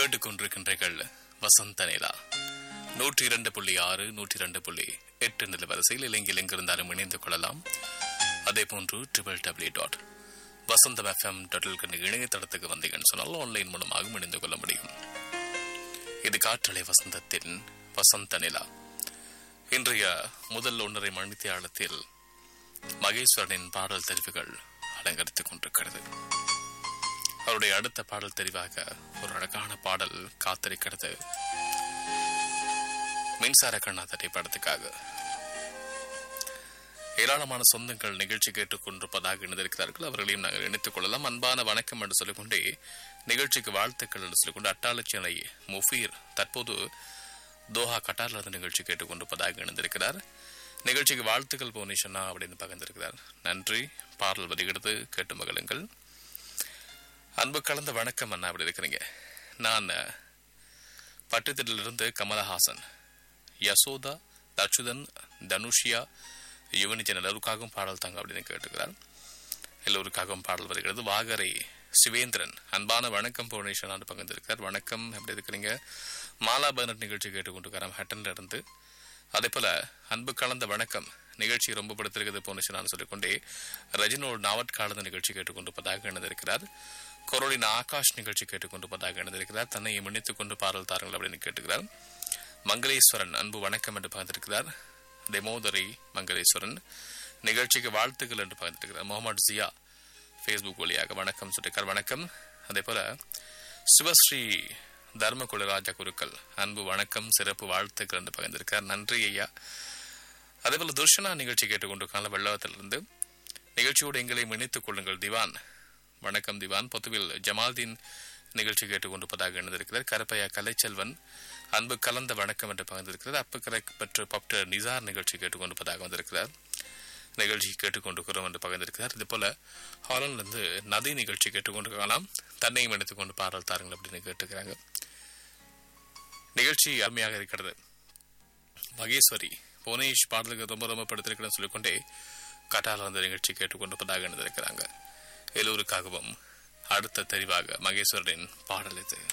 கேட்டுக்கொண்டிருக்கின்றீர்கள் வசந்த நிலா நூற்றி இரண்டு புள்ளி ஆறு நூற்றி இரண்டு புள்ளி எட்டு நிலவரிசையில் இலங்கையில் எங்கிருந்தாலும் இணைந்து கொள்ளலாம் அதே போன்று triple W dot Vasantham FM dot இணையதளத்துக்கு வந்தீங்கன்னு சொன்னால் ஆன்லைன் மூலமாகவும் இணைந்து கொள்ள முடியும் இது காற்றலை வசந்தத்தின் வசந்த நிலா இன்றைய முதல் ஒன்றரை மணித்தியாலத்தில் மகேஸ்வரனின் பாடல் தெரிவுகள் அலங்கரித்துக் கொண்டிருக்கிறது அவருடைய அடுத்த பாடல் தெரிவாக ஒரு அழகான பாடல் காத்திருக்கிறது மின்சார கண்ணா திரைப்படத்துக்காக ஏராளமான சொந்தங்கள் நிகழ்ச்சி கேட்டுக் கொண்டிருப்பதாக இணைந்திருக்கிறார்கள் அவர்களையும் நாங்கள் இணைத்துக் கொள்ளலாம் அன்பான வணக்கம் என்று சொல்லிக்கொண்டே நிகழ்ச்சிக்கு வாழ்த்துக்கள் என்று சொல்லிக்கொண்டு அட்டாளச்சியனை முஃபீர் தற்போது தோஹா கட்டாரிலிருந்து நிகழ்ச்சி கேட்டுக் கொண்டிருப்பதாக இணைந்திருக்கிறார் நிகழ்ச்சிக்கு வாழ்த்துக்கள் போனிஷனா அப்படின்னு பகிர்ந்திருக்கிறார் நன்றி பாடல் வருகிறது கேட்டு மகளுங்கள் அன்பு கலந்த வணக்கம் அண்ணா அப்படி இருக்கிறீங்க நான் பட்டத்திலிருந்து கமலஹாசன் யசோதா தச்சுதன் தனுஷியா யுவனிஜன் எல்லோருக்காகவும் பாடல் தாங்க அப்படின்னு கேட்டுக்கிறார் எல்லோருக்காகவும் பாடல் வருகிறது வாகரை சிவேந்திரன் அன்பான வணக்கம் புவனேஸ்வரன் பகிர்ந்திருக்கிறார் வணக்கம் எப்படி இருக்கிறீங்க மாலா பர்னட் நிகழ்ச்சி கேட்டுக்கொண்டிருக்கிறார் ஹட்டன்ல இருந்து அதே போல அன்பு கலந்த வணக்கம் நிகழ்ச்சி ரொம்ப படுத்திருக்கிறது போனுச்சு நான் சொல்லிக்கொண்டே ரஜினோடு நாவட் காலந்த நிகழ்ச்சி கேட்டுக்கொண்டிருப்பதாக இணைந்திருக்கிறார் கொரோலின் ஆகாஷ் நிகழ்ச்சி கேட்டுக்கொண்டிருப்பதாக இணைந்திருக்கிறார் தன்னை மன்னித்துக் கொண்டு பாடல் தாருங்கள் அப்படின்னு கேட்டுக்கிறார் மங்களேஸ்வரன் அன்பு வணக்கம் என்று பகிர்ந்திருக்கிறார் டெமோதரி மங்களேஸ்வரன் நிகழ்ச்சிக்கு வாழ்த்துக்கள் என்று பகிர்ந்திருக்கிறார் முகமது ஜியா ஃபேஸ்புக் வழியாக வணக்கம் சொல்லியிருக்கார் வணக்கம் அதே போல சிவஸ்ரீ தர்மகுல ராஜா குருக்கள் அன்பு வணக்கம் சிறப்பு வாழ்த்துக்கள் என்று பகிர்ந்திருக்கிறார் நன்றி ஐயா அதே போல துர்ஷனா நிகழ்ச்சி கேட்டுக்கொண்டிருக்காங்க வெள்ளவத்திலிருந்து நிகழ்ச்சியோடு எங்களை இணைத்துக் கொள்ளுங்கள் திவான் வணக்கம் திவான் பொத்துவில் ஜமால்தீன் நிகழ்ச்சி கேட்டுக்கொண்டிருப்பதாக இணைந்திருக்கிறார் கரப்பையா கலைச்செல்வன் அன்பு கலந்த வணக்கம் என்று பகிர்ந்திருக்கிறார் அப்பு கரை பெற்ற பப்டர் நிசார் நிகழ்ச்சி கேட்டுக்கொண்டிருப்பதாக வந்திருக்கிறார் நிகழ்ச்சி கேட்டுக்கொண்டிருக்கிறோம் என்று பகிர்ந்திருக்கிறார் இது போல ஹாலன்லேருந்து நதி நிகழ்ச்சி கேட்டுக்கொண்டிருக்கலாம் தன்னையும் எடுத்துக் கொண்டு பாடல் தாருங்கள் அப்படின்னு கேட்டுக்கிறாங்க நிகழ்ச்சி அருமையாக இருக்கிறது மகேஸ்வரி புவனேஷ் பாடலுக்கு ரொம்ப ரொம்ப படுத்திருக்கிறேன்னு சொல்லிக்கொண்டே கட்டால அந்த நிகழ்ச்சி கேட்டுக்கொண்டிருப்பதாக இருந்திருக்கிறாங்க எல்லோருக்காகவும் அடுத்த தெரிவாக மகேஸ்வரனின் பாடல் இது